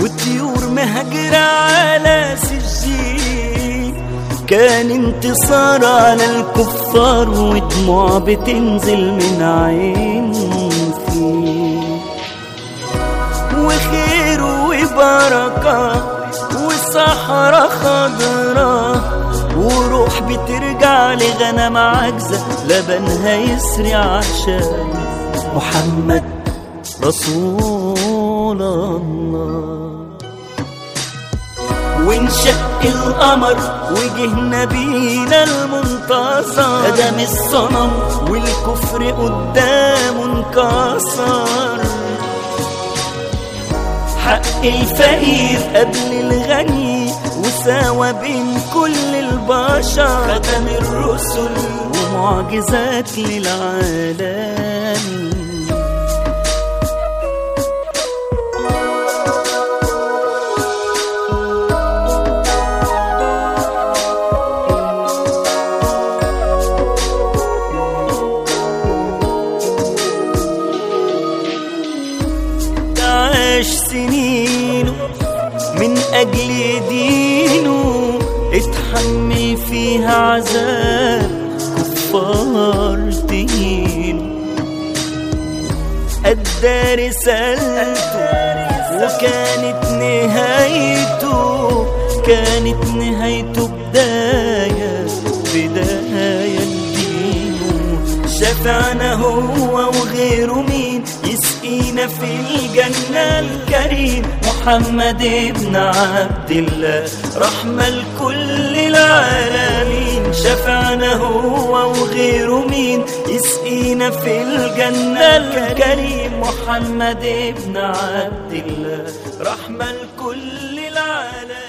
وطيور مهجرة على سجين كان انتصار على الكفار ودموع بتنزل من عين فيه وخير وبركة وصحراء خضراء وروح بترجع لغنم عجزة لبنها يسري عشان محمد رسول الله وانشق القمر وجه نبينا المنتصر هدم الصنم والكفر قدامه انكسر حق الفقير قبل الغني وساوى بين كل البشر ختم الرسل ومعجزات للعالم عاش سنينه من أجل دينه اتحمل فيها عذاب كفار تهينه أدى رسالته وكانت نهايته كانت نهايته بداية بداية لدينه شفعنا هو وغيره مين يسقينا في الجنة الكريم محمد ابن عبد الله رحمة لكل العالمين شفعنا هو وغيره مين يسقينا في الجنة الكريم محمد ابن عبد الله رحمة لكل العالمين